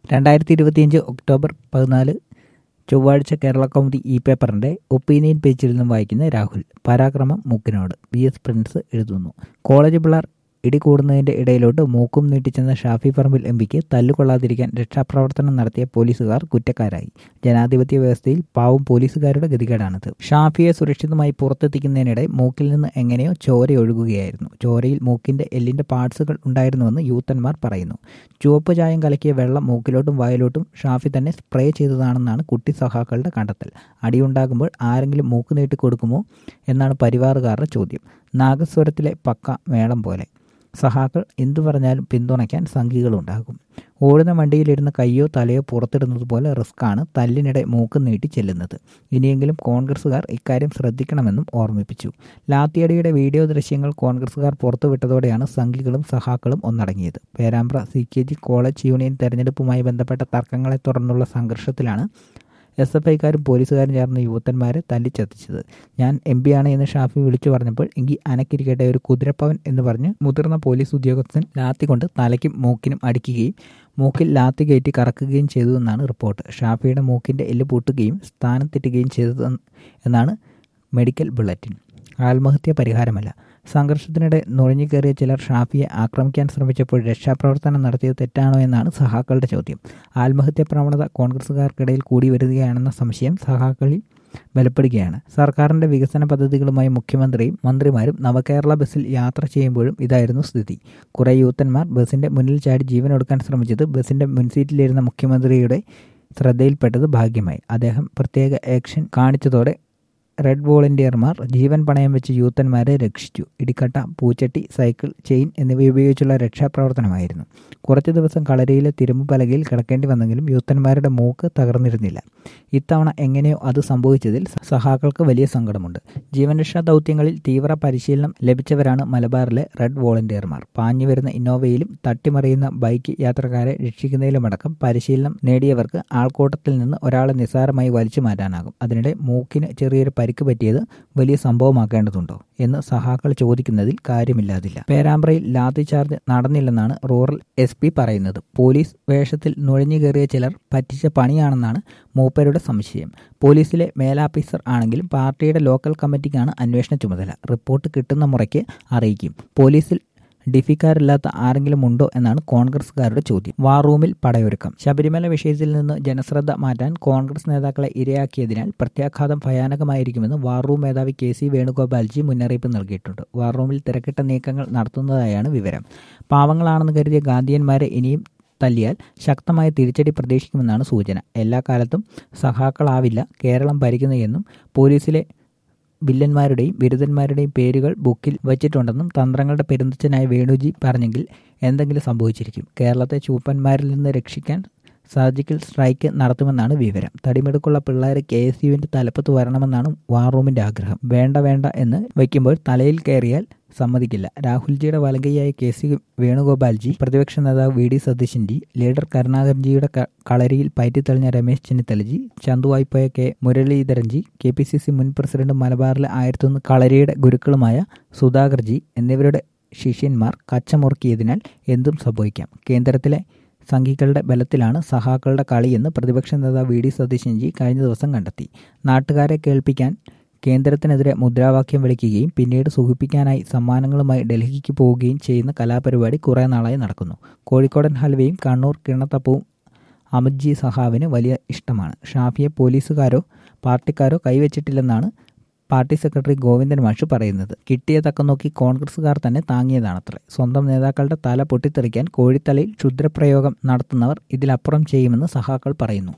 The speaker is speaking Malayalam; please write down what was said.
രണ്ടായിരത്തി ഇരുപത്തിയഞ്ച് ഒക്ടോബർ പതിനാല് ചൊവ്വാഴ്ച കേരള കൗമുദി ഇ പേപ്പറിന്റെ ഒപ്പീനിയൻ പേജിൽ നിന്നും വായിക്കുന്ന രാഹുൽ പരാക്രമം മൂക്കിനോട് വി എസ് പ്രിൻസ് എഴുതുന്നു കോളേജ് പിള്ളേർ ഇടികൂടുന്നതിന്റെ ഇടയിലോട്ട് മൂക്കും നീട്ടിച്ചെന്ന ഷാഫി പറമ്പിൽ എം പിക്ക് തല്ലുകൊള്ളാതിരിക്കാൻ രക്ഷാപ്രവർത്തനം നടത്തിയ പോലീസുകാർ കുറ്റക്കാരായി ജനാധിപത്യ വ്യവസ്ഥയിൽ പാവം പോലീസുകാരുടെ ഗതികേടാണിത് ഷാഫിയെ സുരക്ഷിതമായി പുറത്തെത്തിക്കുന്നതിനിടെ മൂക്കിൽ നിന്ന് എങ്ങനെയോ ചോര ഒഴുകുകയായിരുന്നു ചോരയിൽ മൂക്കിന്റെ എല്ലിന്റെ പാർട്സുകൾ ഉണ്ടായിരുന്നുവെന്ന് യൂത്തന്മാർ പറയുന്നു ചുവപ്പ് ചായം കലക്കിയ വെള്ളം മൂക്കിലോട്ടും വായിലോട്ടും ഷാഫി തന്നെ സ്പ്രേ ചെയ്തതാണെന്നാണ് കുട്ടി സഹാക്കളുടെ കണ്ടെത്തൽ അടിയുണ്ടാകുമ്പോൾ ആരെങ്കിലും മൂക്ക് നീട്ടി കൊടുക്കുമോ എന്നാണ് പരിവാറുകാരുടെ ചോദ്യം നാഗസ്വരത്തിലെ പക്ക മേളം പോലെ സഹാക്കൾ എന്തു പറഞ്ഞാലും പിന്തുണയ്ക്കാൻ സംഘികളുണ്ടാകും ഓടുന്ന വണ്ടിയിലിരുന്ന് കയ്യോ തലയോ പുറത്തിടുന്നത് പോലെ റിസ്ക്കാണ് തല്ലിനിടെ മൂക്ക് നീട്ടി ചെല്ലുന്നത് ഇനിയെങ്കിലും കോൺഗ്രസുകാർ ഇക്കാര്യം ശ്രദ്ധിക്കണമെന്നും ഓർമ്മിപ്പിച്ചു ലാത്തിയടിയുടെ വീഡിയോ ദൃശ്യങ്ങൾ കോൺഗ്രസുകാർ പുറത്തുവിട്ടതോടെയാണ് സംഘികളും സഹാക്കളും ഒന്നടങ്ങിയത് Perambra C K G college union തെരഞ്ഞെടുപ്പുമായി ബന്ധപ്പെട്ട തർക്കങ്ങളെ തുടർന്നുള്ള സംഘർഷത്തിലാണ് എസ് എഫ് ഐക്കാരും പോലീസുകാരും ചേർന്ന് യുവത്തന്മാരെ തല്ലിച്ചത്തിച്ചത് ഞാൻ എം പി ആണ് എന്ന് ഷാഫി വിളിച്ചു പറഞ്ഞപ്പോൾ എങ്കിൽ അനക്കിരിക്കട്ടെ ഒരു കുതിരപ്പവൻ എന്ന് പറഞ്ഞ് മുതിർന്ന പോലീസ് ഉദ്യോഗസ്ഥൻ ലാത്തി കൊണ്ട് തലയ്ക്കും മൂക്കിനും അടിക്കുകയും മൂക്കിൽ ലാത്തി കയറ്റി കറക്കുകയും ചെയ്തുവെന്നാണ് റിപ്പോർട്ട് ഷാഫിയുടെ മൂക്കിന്റെ എല്ല് പൊട്ടുകയും സ്ഥാനം തെറ്റുകയും ചെയ്തത് എന്നാണ് മെഡിക്കൽ ബുള്ളറ്റിൻ ആത്മഹത്യ പരിഹാരമല്ല സംഘർഷത്തിനിടെ നുഴഞ്ഞു കയറിയ ചിലർ ഷാഫിയെ ആക്രമിക്കാൻ ശ്രമിച്ചപ്പോൾ രക്ഷാപ്രവർത്തനം നടത്തിയത് തെറ്റാണോ എന്നാണ് സഹാക്കളുടെ ചോദ്യം ആത്മഹത്യ പ്രവണത കോൺഗ്രസുകാർക്കിടയിൽ കൂടി വരികയാണെന്ന സംശയം സഹാക്കളിൽ ബലപ്പെടുകയാണ് സർക്കാരിന്റെ വികസന പദ്ധതികളുമായി മുഖ്യമന്ത്രിയും മന്ത്രിമാരും നവകേരള ബസ്സിൽ യാത്ര ചെയ്യുമ്പോഴും ഇതായിരുന്നു സ്ഥിതി കുറെ യൂത്തന്മാർ ബസിന്റെ മുന്നിൽ ചാടി ജീവനൊടുക്കാൻ ശ്രമിച്ചത് ബസിന്റെ മുൻസീറ്റിലിരുന്ന മുഖ്യമന്ത്രിയുടെ ശ്രദ്ധയിൽപ്പെട്ടത് ഭാഗ്യമായി അദ്ദേഹം പ്രത്യേക ആക്ഷൻ കാണിച്ചതോടെ റെഡ് വോളണ്ടിയർമാർ ജീവൻ പണയം വെച്ച് യൂത്തന്മാരെ രക്ഷിച്ചു ഇടിക്കട്ട പൂച്ചട്ടി സൈക്കിൾ ചെയിൻ എന്നിവ ഉപയോഗിച്ചുള്ള രക്ഷാപ്രവർത്തനമായിരുന്നു കുറച്ചു ദിവസം കളരിയിലെ തിരുമ്പ് പലകയിൽ കിടക്കേണ്ടി വന്നെങ്കിലും യൂത്തന്മാരുടെ മൂക്ക് തകർന്നിരുന്നില്ല ഇത്തവണ എങ്ങനെയോ അത് സംഭവിച്ചതിൽ സഹാക്കൾക്ക് വലിയ സങ്കടമുണ്ട് ജീവൻരക്ഷാ ദൗത്യങ്ങളിൽ തീവ്ര പരിശീലനം ലഭിച്ചവരാണ് മലബാറിലെ റെഡ് വോളണ്ടിയർമാർ പാഞ്ഞു വരുന്ന ഇന്നോവയിലും തട്ടിമറിയുന്ന ബൈക്ക് യാത്രക്കാരെ രക്ഷിക്കുന്നതിലുമടക്കം പരിശീലനം നേടിയവർക്ക് ആൾക്കൂട്ടത്തിൽ നിന്ന് ഒരാളെ നിസ്സാരമായി വലിച്ചു മാറ്റാനാകും അതിനിടെ മൂക്കിന് ചെറിയൊരു പരിക്ക് പറ്റിയത് വലിയ സംഭവമാക്കേണ്ടതുണ്ടോ എന്ന് സഹാക്കൾ ചോദിക്കുന്നതിൽ കാര്യമില്ലാതില്ല പേരാമ്പ്രയിൽ ലാത്തി ചാർജ് നടന്നില്ലെന്നാണ് റൂറൽ എസ് പി പറയുന്നത് പോലീസ് വേഷത്തിൽ നുഴഞ്ഞു കയറിയ ചിലർ പറ്റിച്ച പണിയാണെന്നാണ് മൂപ്പരുടെ സംശയം പോലീസിലെ മേലാഫീസർ ആണെങ്കിലും പാർട്ടിയുടെ ലോക്കൽ കമ്മിറ്റിക്കാണ് അന്വേഷണ ചുമതല റിപ്പോർട്ട് കിട്ടുന്ന മുറയ്ക്ക് അറിയിക്കും പോലീസിൽ ഡിഫിക്കാരില്ലാത്ത ആരെങ്കിലും ഉണ്ടോ എന്നാണ് കോൺഗ്രസുകാരുടെ ചോദ്യം വാർ റൂമിൽ പടയൊരുക്കം ശബരിമല വിഷയത്തിൽ നിന്ന് ജനശ്രദ്ധ മാറ്റാൻ കോൺഗ്രസ് നേതാക്കളെ ഇരയാക്കിയതിനാൽ പ്രത്യാഘാതം ഭയാനകമായിരിക്കുമെന്ന് വാർ റൂം മേധാവി കെ സി വേണുഗോപാൽജി മുന്നറിയിപ്പ് നൽകിയിട്ടുണ്ട് വാർ റൂമിൽ തിരക്കിട്ട നീക്കങ്ങൾ നടത്തുന്നതായാണ് വിവരം പാവങ്ങളാണെന്ന് കരുതിയ ഗാന്ധിയന്മാരെ ഇനിയും തല്ലിയാൽ ശക്തമായ തിരിച്ചടി പ്രതീക്ഷിക്കുമെന്നാണ് സൂചന എല്ലാ കാലത്തും സഹാക്കളാവില്ല കേരളം ഭരിക്കുന്നതെന്നും പോലീസിലെ വില്ലന്മാരുടെയും ബിരുദന്മാരുടെയും പേരുകൾ ബുക്കിൽ വച്ചിട്ടുണ്ടെന്നും തന്ത്രങ്ങളുടെ പെരുന്തച്ഛനായ വേണുജി പറഞ്ഞെങ്കിൽ എന്തെങ്കിലും സംഭവിച്ചിരിക്കും കേരളത്തെ ചൂപ്പന്മാരിൽ നിന്ന് രക്ഷിക്കാൻ സർജിക്കൽ സ്ട്രൈക്ക് നടത്തുമെന്നാണ് വിവരം തടിമെടുക്കുള്ള പിള്ളേർ കെ എസ് യുവിന്റെ തലപ്പത്ത് വരണമെന്നാണ് വാർ റൂമിന്റെ ആഗ്രഹം വേണ്ട വേണ്ട എന്ന് വയ്ക്കുമ്പോൾ തലയിൽ കയറിയാൽ സമ്മതിക്കില്ല രാഹുൽജിയുടെ വലങ്കയായ കെ സി വേണുഗോപാൽജി പ്രതിപക്ഷ നേതാവ് വി ഡി സതീശൻജി ലീഡർ കരുണാകരൻജിയുടെ കളരിയിൽ പയറ്റിത്തെളിഞ്ഞ രമേശ് ചെന്നിത്തലജി ചന്തുവായ്പോയ കെ മുരളീധരൻജി കെ പി സി സി മുൻ പ്രസിഡന്റ് മലബാറിലെ ആയിരത്തൊന്ന് കളരിയുടെ ഗുരുക്കളുമായ സുധാകർജി എന്നിവരുടെ ശിഷ്യന്മാർ കച്ചമുറുക്കിയതിനാൽ എന്തും സംഭവിക്കാം കേന്ദ്രത്തിലെ സംഘികളുടെ ബലത്തിലാണ് സഹാക്കളുടെ കളിയെന്ന് പ്രതിപക്ഷ നേതാവ് വി ഡി സതീശൻജി കഴിഞ്ഞ ദിവസം കണ്ടെത്തി നാട്ടുകാരെ കേൾപ്പിക്കാൻ കേന്ദ്രത്തിനെതിരെ മുദ്രാവാക്യം വിളിക്കുകയും പിന്നീട് സുഖിപ്പിക്കാനായി സമ്മാനങ്ങളുമായി ഡൽഹിക്ക് പോവുകയും ചെയ്യുന്ന കലാപരിപാടി കുറേ നാളായി നടക്കുന്നു കോഴിക്കോടൻ ഹൽവയും കണ്ണൂർ കിണത്തപ്പവും അമിത്ജി സഹാവിന് വലിയ ഇഷ്ടമാണ് ഷാഫിയെ പോലീസുകാരോ പാർട്ടിക്കാരോ കൈവച്ചിട്ടില്ലെന്നാണ് പാർട്ടി സെക്രട്ടറി ഗോവിന്ദൻ മാഷ് പറയുന്നത് കിട്ടിയ തക്കം നോക്കി കോൺഗ്രസുകാർ തന്നെ താങ്ങിയതാണത്രേ സ്വന്തം നേതാക്കളുടെ തല പൊട്ടിത്തെറിക്കാൻ കോഴിത്തലയിൽ ക്ഷുദ്രപ്രയോഗം നടത്തുന്നവർ ഇതിലപ്പുറം ചെയ്യുമെന്ന് സഹാക്കൾ പറയുന്നു